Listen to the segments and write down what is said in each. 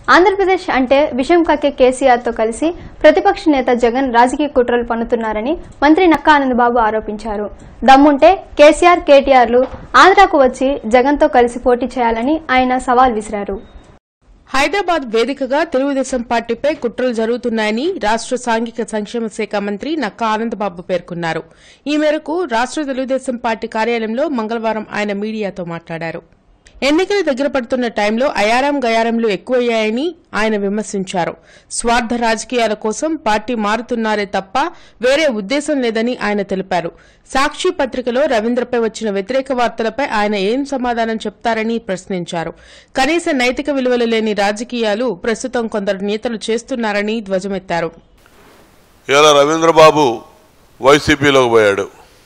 ఆంధ్రప్రదేశ్ అంటే విషయం కక్కే కేసీఆర్తో కలిసి ప్రతిపక్ష నేత జగన్ రాజకీయ కుట్రలు పన్నుతున్నారని మంత్రి నక్కా ఆనందబాబు ఆరోపించారు దమ్ముంటే కేసీఆర్ కేటీఆర్లు ఆంధ్రాకు వచ్చి జగన్తో కలిసి పోటీ చేయాలని ఆయన సవాల్ విసిరారు హైదరాబాద్ వేదికగా తెలుగుదేశం పార్టీపై కుట్రలు జరుగుతున్నాయని రాష్ట్ర సాంఘిక సంక్షేమ శాఖ మంత్రి నక్కా ఆనందబాబు పేర్కొన్నారు ఈ మేరకు రాష్ట్ర తెలుగుదేశం పార్టీ కార్యాలయంలో మంగళవారం ఆయన మీడియాతో మాట్లాడారు ఎన్నికలు దగ్గర పడుతున్న టైంలో అయారాం గయారంలు ఎక్కువయ్యాయని ఆయన విమర్శించారు స్వార్థ రాజకీయాల కోసం పార్టీ మారుతున్నారే తప్ప వేరే ఉద్దేశం లేదని ఆయన తెలిపారు సాక్షి పత్రికలో రవీంద్రపై వచ్చిన వ్యతిరేక వార్తలపై ఆయన ఏం సమాధానం చెప్తారని ప్రశ్నించారు కనీస నైతిక విలువలు లేని రాజకీయాలు ప్రస్తుతం కొందరు నేతలు చేస్తున్నారని ధ్వజమెత్తారు ఇలా రవీంద్రబాబు వైసీపీలోకి పోయాడు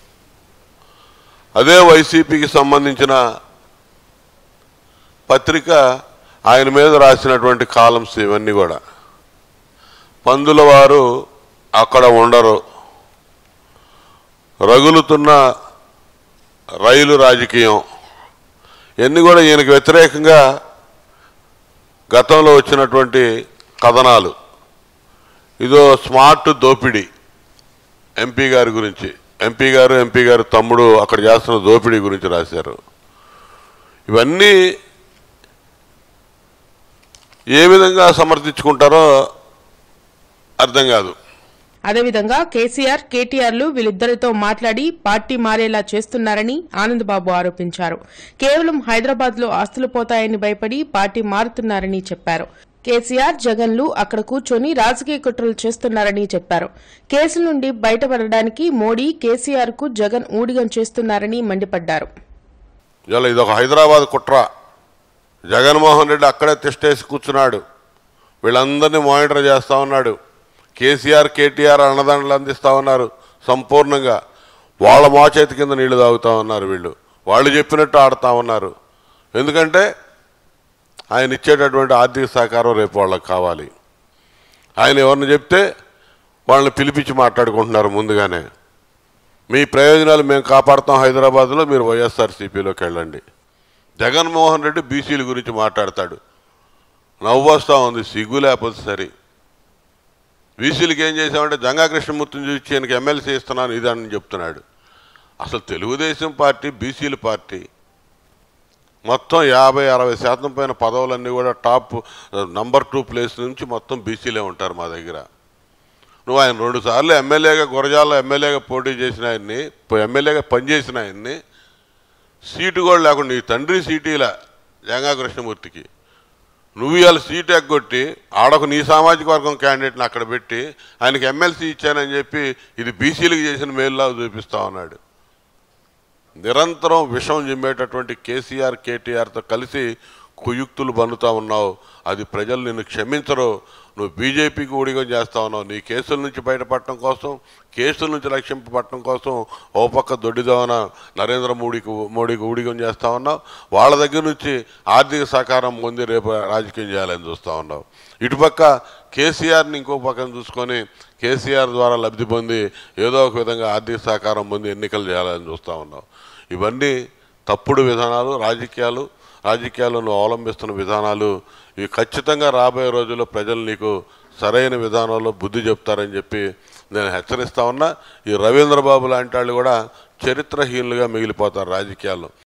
అదే వైసీపీకి సంబంధించిన పత్రిక ఆయన మీద రాసినటువంటి కాలమ్స్ ఇవన్నీ కూడా పందుల వారు అక్కడ ఉండరు రగులుతున్న రైలు రాజకీయం ఇవన్నీ కూడా ఈయనకు వ్యతిరేకంగా గతంలో వచ్చినటువంటి కథనాలు ఇదో స్మార్ట్ దోపిడీ ఎంపీ గారి గురించి ఎంపీ గారు ఎంపీ గారి తమ్ముడు అక్కడ చేస్తున్న దోపిడీ గురించి రాశారు ఇవన్నీ ఏ విధంగా సమర్థించుకుంటారో అర్థం కాదు అదేవిధంగా కేసీఆర్ కేటీఆర్లు వీళ్ళిద్దరితో మాట్లాడి పార్టీ మారేలా చేస్తున్నారని ఆనందబాబు ఆరోపించారు కేవలం హైదరాబాద్ లో ఆస్తులు పోతాయని భయపడి పార్టీ మారుతున్నారని చెప్పారు కేసీఆర్ జగన్లు అక్కడ కూర్చొని రాజకీయ కుట్రలు చేస్తున్నారని చెప్పారు కేసు నుండి బయటపడడానికి మోడీ కేసీఆర్ కు జగన్ ఊడిగం చేస్తున్నారని మండిపడ్డారు ఇలా ఇదొక హైదరాబాద్ కుట్ర జగన్మోహన్ రెడ్డి అక్కడే తిష్టేసి కూర్చున్నాడు వీళ్ళందరినీ మానిటర్ చేస్తా ఉన్నాడు కేసీఆర్ కేటీఆర్ అన్నదండలు అందిస్తా ఉన్నారు సంపూర్ణంగా వాళ్ళ మోచేతి కింద నీళ్లు తాగుతా ఉన్నారు వీళ్ళు వాళ్ళు చెప్పినట్టు ఆడుతా ఉన్నారు ఎందుకంటే ఆయన ఇచ్చేటటువంటి ఆర్థిక సహకారం రేపు వాళ్ళకి కావాలి ఆయన ఎవరిని చెప్తే వాళ్ళని పిలిపించి మాట్లాడుకుంటున్నారు ముందుగానే మీ ప్రయోజనాలు మేము కాపాడుతాం హైదరాబాద్లో మీరు వైఎస్ఆర్సీపీలోకి వెళ్ళండి జగన్మోహన్ రెడ్డి బీసీల గురించి మాట్లాడతాడు నవ్వొస్తా ఉంది సిగ్గు లేకపోతే సరి బీసీలకి ఏం చేశామంటే జంగా కృష్ణమూర్తిని చూసి ఈయనకి ఎమ్మెల్సీ ఇస్తున్నాను ఇదని చెప్తున్నాడు అసలు తెలుగుదేశం పార్టీ బీసీల పార్టీ మొత్తం యాభై అరవై శాతం పైన పదవులన్నీ కూడా టాప్ నంబర్ టూ ప్లేస్ నుంచి మొత్తం బీసీలే ఉంటారు మా దగ్గర నువ్వు ఆయన రెండు సార్లు ఎమ్మెల్యేగా గురజాల్లో ఎమ్మెల్యేగా పోటీ చేసిన ఆయన్ని ఎమ్మెల్యేగా పనిచేసిన ఆయన్ని సీటు కూడా లేకుండా నీ తండ్రి సీటీల జంగా కృష్ణమూర్తికి నువ్వు ఇవాళ సీట్ ఎగ్గొట్టి ఆడొక నీ సామాజిక వర్గం క్యాండిడేట్ని అక్కడ పెట్టి ఆయనకి ఎమ్మెల్సీ ఇచ్చానని చెప్పి ఇది బీసీలకు చేసిన మేలులా చూపిస్తా ఉన్నాడు నిరంతరం విషం జిమ్మేటటువంటి కేసీఆర్ కేటీఆర్తో కలిసి కుయుక్తులు బన్నుతా ఉన్నావు అది ప్రజలు నిన్ను క్షమించరు నువ్వు బీజేపీకి ఊడిగం చేస్తా ఉన్నావు నీ కేసుల నుంచి బయటపడటం కోసం కేసుల నుంచి రక్షింపబడటం కోసం ఓ పక్క దొడ్డిదవన నరేంద్ర మోడీకి మోడీకి ఊడిగం చేస్తా ఉన్నావు వాళ్ళ దగ్గర నుంచి ఆర్థిక సహకారం పొంది రేపు రాజకీయం చేయాలని చూస్తా ఉన్నావు ఇటుపక్క కేసీఆర్ని ఇంకో పక్కన చూసుకొని కేసీఆర్ ద్వారా లబ్ధి పొంది ఏదో ఒక విధంగా ఆర్థిక సహకారం పొంది ఎన్నికలు చేయాలని చూస్తూ ఉన్నావు ఇవన్నీ తప్పుడు విధానాలు రాజకీయాలు రాజకీయాల్లో నువ్వు అవలంబిస్తున్న విధానాలు ఇవి ఖచ్చితంగా రాబోయే రోజుల్లో ప్రజలు నీకు సరైన విధానంలో బుద్ధి చెప్తారని చెప్పి నేను హెచ్చరిస్తా ఉన్నా ఈ రవీంద్రబాబు లాంటి వాళ్ళు కూడా చరిత్రహీనులుగా మిగిలిపోతారు రాజకీయాల్లో